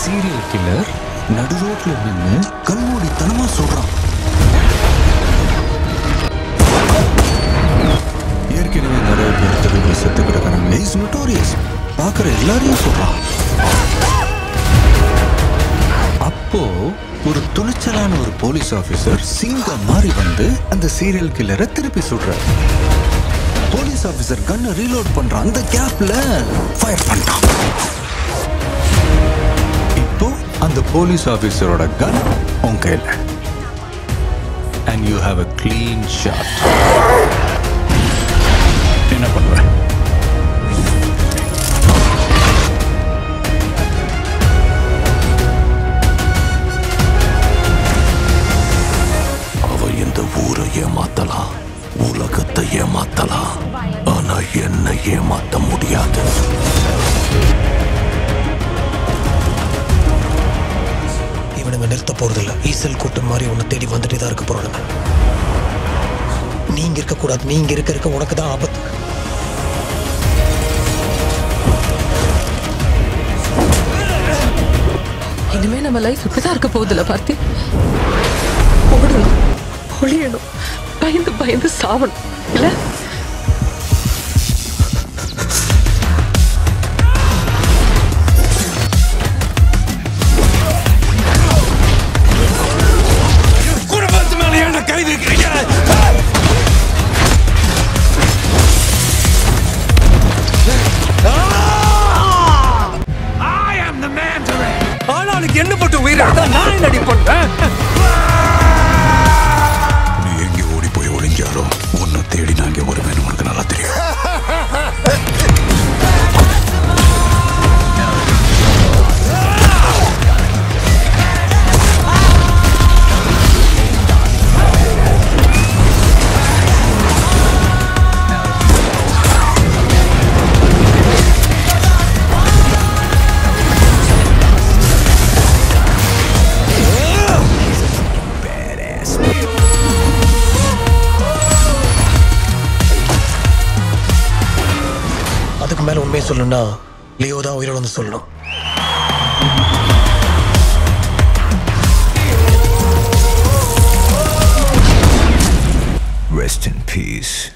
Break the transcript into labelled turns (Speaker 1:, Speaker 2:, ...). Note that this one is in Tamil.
Speaker 1: சீரியல் கில்லர் நடு ரோட்ல நின்று கண்மூடித்தனமா சொல்றான் ஏற்கனவே நிறைய பேர் தெருவில் செத்து கிடக்குறாங்க இஸ் நோட்டோரியஸ் பார்க்குற எல்லாரையும் சொல்றான் அப்போ ஒரு துணிச்சலான ஒரு போலீஸ் ஆபீசர் சிங்கம் மாறி வந்து அந்த சீரியல் கில்லரை திருப்பி சுடுறார் போலீஸ் ஆபீசர் கன்னை ரீலோட் பண்றான் அந்த கேப்ல ஃபயர் பண்ணிட்டான் இப்போ அந்த போலீஸ் ஆபீசரோட கன் உன் கையில் and you have a clean shot என்ன பண்ணுவ
Speaker 2: அவ இந்த ஊரை ஏமாத்தலாம் உலகத்தை ஏமாத்தலாம் ஆனா என்ன ஏமாத்த முடியாது
Speaker 3: இவனுங்க நிறுத்த போறதில்ல ஈசல் கூட்டம் மாதிரி உன்னை தேடி வந்துட்டே தான் இருக்க போறானுங்க நீங்க இருக்க கூடாது நீங்க இருக்க இருக்க உனக்கு தான் ஆபத்து
Speaker 4: இனிமே நம்ம லைஃப் இப்படிதான் இருக்க போகுதுல பார்த்தி ஓடணும் ஒளியணும் பயந்து பயந்து சாவணும் இல்ல
Speaker 2: குடும்பத்து மேல என்ன கை வைக்கிறீங்க
Speaker 5: ஆளாளுக்கு என்ன போட்டு உயிரை நான் என்னடி பண்றேன்
Speaker 2: நீ எங்க ஓடி போய் ஒளிஞ்சாரோ உன்னை தேடி நான் இங்க வருவேன் உனக்கு நல்லா தெரியும்
Speaker 3: அதுக்கு மேல உண்மையை சொல்லணும்னா லியோ தான் உயிரோட வந்து சொல்லணும்
Speaker 2: ரெஸ்ட் இன் பீஸ்